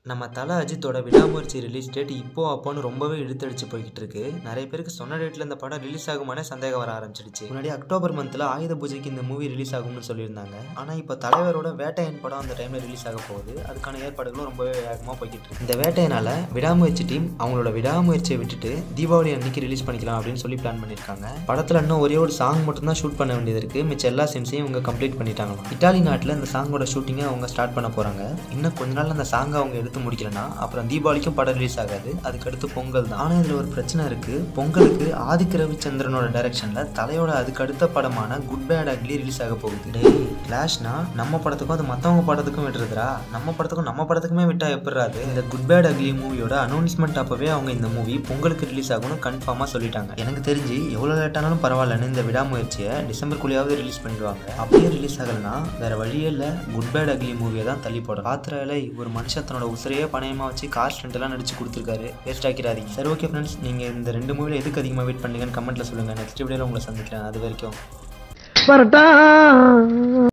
நம்ம தல அஜித்தோட விடாமுயற்சி ரிலீஸ் டேட் இப்போ அப்போன்னு ரொம்பவே இழுத்தடிச்சு போய்கிட்டு இருக்கு நிறைய பேருக்கு சொன்ன டேட்ல இந்த படம் ரிலீஸ் ஆகுமானே சந்தேகம் வர ஆரம்பிச்சிடுச்சு முன்னாடி அக்டோபர் மந்த்ல ஆயுத பூஜைக்கு இந்த மூவி ரிலீஸ் ஆகும்னு சொல்லியிருந்தாங்க ஆனா இப்போ தலைவரோட வேட்டையன் படம் அந்த டைம்ல ரிலீஸ் ஆக போகுது அதுக்கான ஏற்பாடுகளும் ரொம்பவே வேகமாக போய்கிட்டு இருக்கு இந்த வேட்டையனால விடாமுயற்சி டீம் அவங்களோட விடாமுயற்சியை விட்டுட்டு தீபாவளி அன்னைக்கு ரிலீஸ் பண்ணிக்கலாம் அப்படின்னு சொல்லி பிளான் பண்ணியிருக்காங்க படத்துல இன்னும் ஒரே ஒரு சாங் மட்டும் தான் ஷூட் பண்ண வேண்டியது இருக்கு மிச்ச எல்லா சீன்ஸையும் இவங்க கம்ப்ளீட் பண்ணிட்டாங்களாம் இட்டாலி நாட்டில் இந்த சாங்கோட ஷூட்டிங்கை அவங்க ஸ்டார்ட் பண்ண போறாங்க இன்னும் கொஞ்ச நாள் அந்த சாங்கை அவங்க எடுத்து முடிக்கலனா அப்புறம் தீபாவளிக்கும் படம் ரிலீஸ் ஆகாது அதுக்கடுத்து பொங்கல் தான் ஆனால் இதில் ஒரு பிரச்சனை இருக்கு பொங்கலுக்கு ஆதிக் ரவிச்சந்திரனோட டைரக்ஷனில் தலையோட அதுக்கு அடுத்த படமான குட் பேட் அக்லி ரிலீஸ் ஆக போகுது டேய் கிளாஷ்னா நம்ம படத்துக்கும் அது மற்றவங்க படத்துக்கும் விட்டுருதுரா நம்ம படத்துக்கும் நம்ம படத்துக்குமே விட்டா எப்படிறாது இந்த குட் பேட் அக்லி மூவியோட அனௌன்ஸ்மெண்ட் அப்பவே அவங்க இந்த மூவி பொங்கலுக்கு ரிலீஸ் ஆகும்னு கன்ஃபார்மாக சொல்லிட்டாங்க எனக்கு தெரிஞ்சு எவ்வளோ லேட்டானாலும் பரவாயில்லன்னு இந்த விடாமுயற்சியை டிசம்பருக்குள்ளேயாவது ரிலீஸ் பண்ணிடுவாங்க அப்படியே ரிலீஸ் ஆகலைன்னா வேற வழியே இல்லை குட் பேட் அக்லி மூவியை தான் தள்ளி போடும் பாத்திர ஒரு மனுஷன் தன்னோட உசிரையே பணயமாக வச்சு கார் ஸ்டென்ட்லாம் நடிச்சு கொடுத்துருக்காரு வேஸ்ட் ஆக்கிறாதீங்க சரி ஓகே ஃப்ரெண்ட்ஸ் நீங்கள் இந்த ரெண்டு மூவியில் எதுக்கு அதிகமாக வெயிட் பண்ணீங்கன்னு கமெண்ட்டில் சொல்லுங்கள் நெக்ஸ்ட் வீடியோவில் உங்களை சந்திக்கிறேன் அது வரைக்கும் வரட்டா